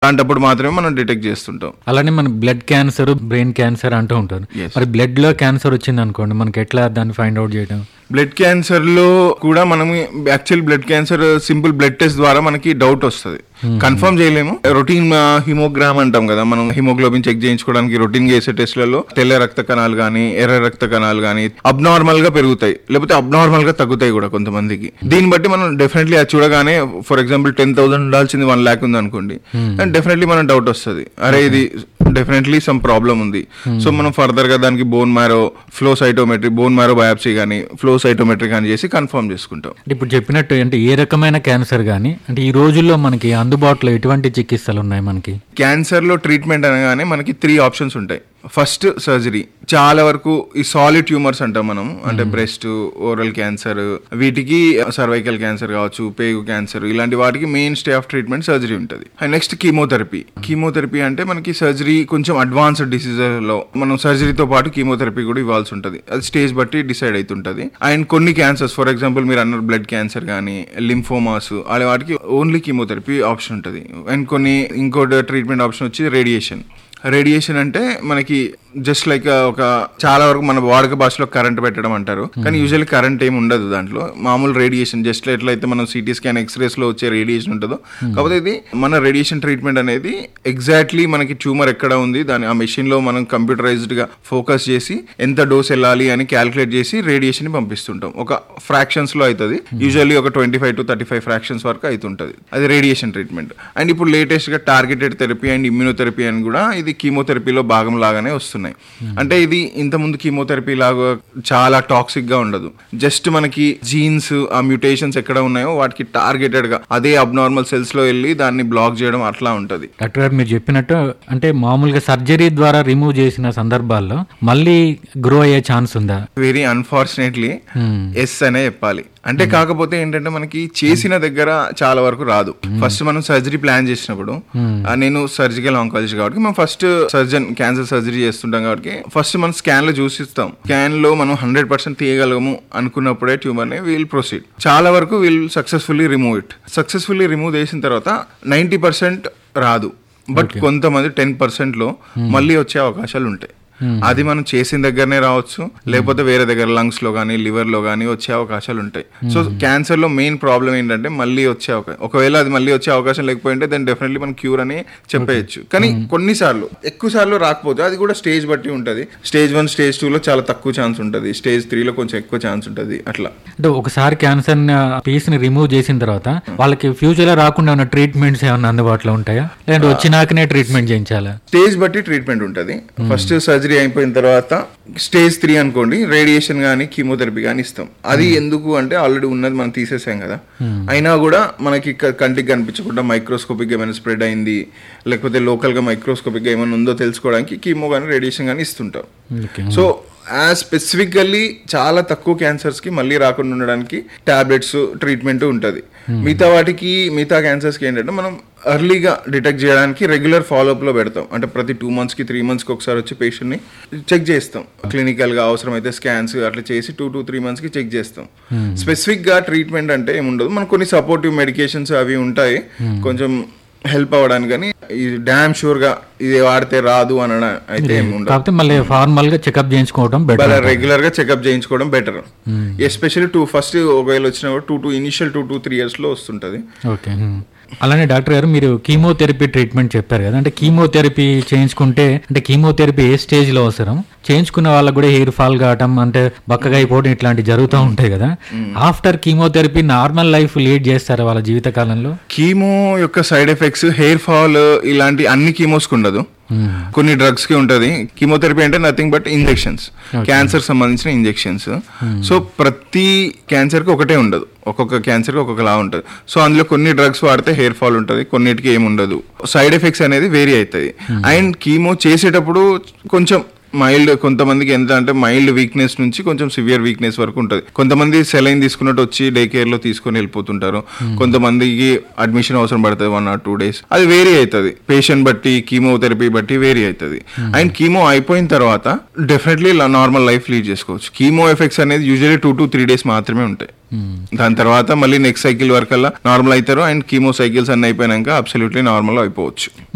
అలాంటప్పుడు మాత్రమే మనం డిటెక్ట్ చేస్తుంటాం అలానే మన బ్లడ్ క్యాన్సర్ బ్రెయిన్ క్యాన్సర్ అంటూ ఉంటారు Yes. మరి బ్లడ్ లో క్యాన్సర్ వచ్చింది అనుకోండి మనకి ఎట్లా దాన్ని ఫైండ్ అవుట్ చేయడం బ్లడ్ క్యాన్సర్ లో కూడా మనం actual blood cancer simple blood test ద్వారా మనకి డౌట్ వస్తుంది కన్ఫర్మ్ చేయలేము రొటీన్ హిమోగ్రామ్ అంటాం కదా మనం హిమోగ్లోబిన్ చెక్ చేయించుకోవడానికి రొటీన్ గా చేసే టెస్ట్లలో తెల్ల రక్త కణాలు కానీ ఎర్ర రక్త కణాలు కానీ అబ్నార్మల్ గా పెరుగుతాయి లేకపోతే అబ్నార్మల్ గా తగ్గుతాయి కూడా కొంతమందికి దీన్ని బట్టి మనం డెఫినెట్లీ అది చూడగానే ఫర్ ఎగ్జాంపుల్ టెన్ థౌసండ్ ఉండాల్సింది వన్ ల్యాక్ ఉంది అనుకోండి అండ్ డెఫినెట్లీ మనం డౌట్ వస్తుంది అరే ఇది డెఫినెట్లీ సమ్ ప్రాబ్లం ఉంది సో మనం ఫర్దర్ గా దానికి bone marrow flow cytometry bone marrow biopsy కానీ ఫ్లో సైటోమెట్రీ కానీ చేసి కన్ఫర్మ్ చేసుకుంటాం అంటే ఇప్పుడు చెప్పినట్టు అంటే ఏ రకమైన క్యాన్సర్ కానీ అంటే ఈ రోజుల్లో మనకి అందుబాటులో ఎటువంటి చికిత్సలు ఉన్నాయి మనకి క్యాన్సర్ లో ట్రీట్మెంట్ అనగానే మనకి త్రీ ఆప్షన్స్ ఉంటాయి ఫస్ట్ సర్జరీ చాలా వరకు ఈ సాలిడ్ ట్యూమర్స్ అంటాం మనం అంటే బ్రెస్ట్ ఓరల్ క్యాన్సర్ వీటికి సర్వైకల్ క్యాన్సర్ కావచ్చు పేగు క్యాన్సర్ ఇలాంటి వాటికి mainstay of treatment surgery ఉంటుంది అండ్ నెక్స్ట్ కీమోథెరపీ కీమోథెరపీ అంటే మనకి సర్జరీ కొంచెం అడ్వాన్స్డ్ డిసీజ్ లో మనం సర్జరీతో పాటు కీమోథెరపీ కూడా ఇవ్వాల్సి ఉంటుంది అది స్టేజ్ బట్టి డిసైడ్ అవుతుంటది అండ్ కొన్ని క్యాన్సర్స్ ఫర్ ఎగ్జాంపుల్ మీరు అన్నారు బ్లడ్ క్యాన్సర్ కానీ లింఫోమాస్ అలా వాటికి ఓన్లీ కీమోథెరపీ ఆప్షన్ ఉంటుంది అండ్ కొన్ని ఇంకోటి ట్రీట్మెంట్ ఆప్షన్ వచ్చి రేడియేషన్ రేడియేషన్ అంటే మనకి జస్ట్ లైక్ ఒక చాలా వరకు మన వాడక భాషలో కరెంట్ పెట్టడం అంటారు కానీ యూజువల్లీ కరెంట్ ఏమి ఉండదు దాంట్లో మామూలు రేడియేషన్ జస్ట్ ఎట్లయితే మనం సిటీ స్కాన్ ఎక్స్రేస్ లో వచ్చే రేడియేషన్ ఉంటుందో కాకపోతే ఇది మన రేడియేషన్ ట్రీట్మెంట్ అనేది ఎగ్జాక్ట్లీ మనకి ట్యూమర్ ఎక్కడ ఉంది దాని ఆ మెషిన్ లో మనం కంప్యూటరైజ్డ్ గా ఫోకస్ చేసి ఎంత డోస్ వెళ్ళాలి అని క్యాలిక్యులేట్ చేసి రేడియేషన్ ని పంపిస్తుంటాం ఒక ఫ్రాక్షన్స్ లో అవుతుంది యూజువల్లీ ఒక twenty five to thirty five fractions వరకు అవుతుంటది అది రేడియేషన్ ట్రీట్మెంట్ అండ్ ఇప్పుడు లేటెస్ట్ గా టార్గెటెడ్ థెరపీ అండ్ ఇమ్యూనోథెరపీ అని కూడా ఇది కీమోథెరపీలో భాగం లాగానే వస్తున్నాయి అంటే ఇది ఇంత ముందు కీమోథెరపీ లాగా చాలా టాక్సిక్ గా ఉండదు జస్ట్ మనకి జీన్స్ ఆ మ్యూటేషన్స్ ఎక్కడ ఉన్నాయో వాటికి టార్గెటెడ్ గా అదే అబ్నార్మల్ సెల్స్ లో వెళ్ళి దాన్ని బ్లాక్ చేయడం అట్లా ఉంటది డాక్టర్ గారు మీరు చెప్పినట్టు అంటే మామూలుగా సర్జరీ ద్వారా రిమూవ్ చేసిన సందర్భాల్లో మళ్ళీ గ్రో అయ్యే ఛాన్స్ ఉందా వెరీ అన్ఫార్చునేట్లీ Hmm. ఎస్ అనే చెప్పాలి అంటే కాకపోతే ఏంటంటే మనకి చేసిన దగ్గర చాలా వరకు రాదు ఫస్ట్ మనం సర్జరీ ప్లాన్ చేసినప్పుడు ఆ, నేను సర్జికల్ ఆంకాలజీ కాబట్టి మనం ఫస్ట్ సర్జన్ క్యాన్సర్ సర్జరీ చేస్తుంటాం కాబట్టి ఫస్ట్ మనం స్కాన్ లో చూసిస్తాం స్కాన్ లో మనం హండ్రెడ్ పర్సెంట్ తీయగలము అనుకున్నప్పుడే ట్యూమర్ ని వీల్ ప్రొసీడ్ చాలా వరకు we'll successfully remove it successfully remove చేసిన తర్వాత నైంటీ పర్సెంట్ రాదు బట్ కొంతమంది టెన్ పర్సెంట్ లో మళ్ళీ వచ్చే అవకాశాలు ఉంటాయి అది మనం చేసిన దగ్గరనే రావచ్చు లేకపోతే వేరే దగ్గర లంగ్స్ లో కానీ లివర్ లో కానీ వచ్చే అవకాశాలు ఉంటాయి సో క్యాన్సర్ లో మెయిన్ ప్రాబ్లం ఏంటంటే మళ్ళీ వచ్చే అవకాశం ఒకవేళ అది మళ్ళీ వచ్చే అవకాశం లేకపోయింటే దెన్ డెఫినెట్లీ మనం క్యూర్ అని చెప్పేయచ్చు కానీ కొన్నిసార్లు ఎక్కువ సార్లు రాకపోతే అది కూడా స్టేజ్ బట్టి ఉంటది స్టేజ్ వన్ స్టేజ్ టూ లో చాలా తక్కువ ఛాన్స్ ఉంటుంది స్టేజ్ త్రీ లో కొంచెం ఎక్కువ ఛాన్స్ ఉంటుంది అట్లా అంటే ఒకసారి క్యాన్సర్ పీస్ ని రిమూవ్ చేసిన తర్వాత వాళ్ళకి ఫ్యూచర్ లో రాకుండా ఉన్న ట్రీట్మెంట్స్ ఏమైనా అందుబాటులో ఉంటాయా లేదంటే వచ్చినాకనే ట్రీట్మెంట్ చేయించాలా స్టేజ్ బట్టి ట్రీట్మెంట్ ఉంటుంది ఫస్ట్ సర్జరీ అయిపోయిన తర్వాత స్టేజ్ త్రీ అనుకోండి రేడియేషన్ కానీ కీమోథెరపీ కానీ ఇస్తాం అది ఎందుకు అంటే ఆల్రెడీ ఉన్నది మనం తీసేసాం కదా అయినా కూడా మనకి క- కంటికి కనిపించకుండా మైక్రోస్కోపిక్ ఏమైనా స్ప్రెడ్ అయింది లేకపోతే లోకల్ గా మైక్రోస్కోపిక్ గా ఏమైనా ఉందో తెలుసుకోవడానికి కీమో కానీ రేడియేషన్ కానీ ఇస్తుంటాం ఓకే సో యాజ్ స్పెసిఫికల్లీ చాలా తక్కువ క్యాన్సర్స్ కి మళ్ళీ రాకుండా ఉండడానికి టాబ్లెట్స్ ట్రీట్మెంట్ ఉంటుంది మిగతా వాటికి మిగతా క్యాన్సర్స్ కి ఏంటంటే మనం ఎర్లీగా డిటెక్ట్ చేయడానికి రెగ్యులర్ ఫాలోఅప్ లో పెడతాం అంటే ప్రతి టూ మంత్స్ కి త్రీ మంత్స్ కి ఒకసారి వచ్చి పేషెంట్ ని చెక్ చేస్తాం క్లినికల్ గా అవసరమైతే స్కాన్స్ అట్లా చేసి టూ టు త్రీ మంత్స్ కి చెక్ చేస్తాం స్పెసిఫిక్ గా ట్రీట్మెంట్ అంటే ఏముండదు మనకు కొన్ని సపోర్టివ్ మెడికేషన్స్ అవి ఉంటాయి కొంచెం హెల్ప్ అవ్వడానికి కానీ ఇది డ్యామ్ షూర్ గా ఇది వాడితే రాదు అనడం అయితే ఏమి ఉండదు కాకపోతే మళ్ళీ ఫార్మల్ గా చెకప్ చేయించుకోవడం బెటర్ రెగ్యులర్ గా చెకప్ చేయించుకోవడం బెటర్ ఎస్పెషల్లీ టూ ఫస్ట్ ఒకవేళ వచ్చిన two two initial two two three years లో వస్తుంటది ఓకే మ్మ్. అలానే డాక్టర్ గారు మీరు కీమోథెరపీ ట్రీట్మెంట్ చెప్పారు కదా అంటే కీమోథెరపీ చేయించుకుంటే అంటే కీమోథెరపీ ఏ స్టేజ్ లో అవసరం చేయించుకున్న వాళ్ళకి కూడా హెయిర్ ఫాల్ కావటం అంటే బక్కగా అయిపోవడం ఇట్లాంటి జరుగుతూ ఉంటాయి కదా after chemotherapy normal life lead చేస్తారా వాళ్ళ జీవిత కాలంలో కీమో యొక్క సైడ్ ఎఫెక్ట్స్ హెయిర్ ఫాల్ ఇలాంటి అన్ని కీమోస్ కి ఉండదు కొన్ని డ్రగ్స్ కి ఉంటది కీమోథెరపీ అంటే నథింగ్ బట్ ఇంజెక్షన్స్ క్యాన్సర్ సంబంధించిన ఇంజెక్షన్స్ సో ప్రతి క్యాన్సర్ కి ఒకటే ఉండదు ఒక్కొక్క క్యాన్సర్ కి ఒక్కొక్కలా ఉంటుంది సో అందులో కొన్ని డ్రగ్స్ వాడితే హెయిర్ ఫాల్ ఉంటుంది కొన్నిటికి ఏమి ఉండదు సైడ్ ఎఫెక్ట్స్ అనేది వేరీ అవుతుంది అండ్ కీమో చేసేటప్పుడు కొంచెం మైల్డ్ కొంతమందికి ఎంత అంటే మైల్డ్ వీక్నెస్ నుంచి కొంచెం సివియర్ వీక్నెస్ వరకు ఉంటుంది కొంతమంది సెలైన్ తీసుకున్నట్టు వచ్చి డే కేర్ లో తీసుకొని వెళ్ళిపోతుంటారు కొంతమందికి అడ్మిషన్ అవసరం పడుతుంది వన్ ఆర్ టూ డేస్ అది వేరీ అవుతుంది పేషెంట్ బట్టి కీమోథెరపీ బట్టి వేరీ అవుతుంది అండ్ కీమో అయిపోయిన తర్వాత డెఫినెట్లీ నార్మల్ లైఫ్ లీడ్ చేసుకోవచ్చు కీమో ఎఫెక్ట్స్ అనేది usually two to three days మాత్రమే ఉంటాయి దాని తర్వాత మళ్ళీ నెక్స్ట్ సైకిల్ వరకల్లా నార్మల్ అవుతారు అండ్ కీమో సైకిల్స్ అన్ని అయిపోయినాక అబ్సల్యూట్లీ నార్మల్ అయిపోవచ్చు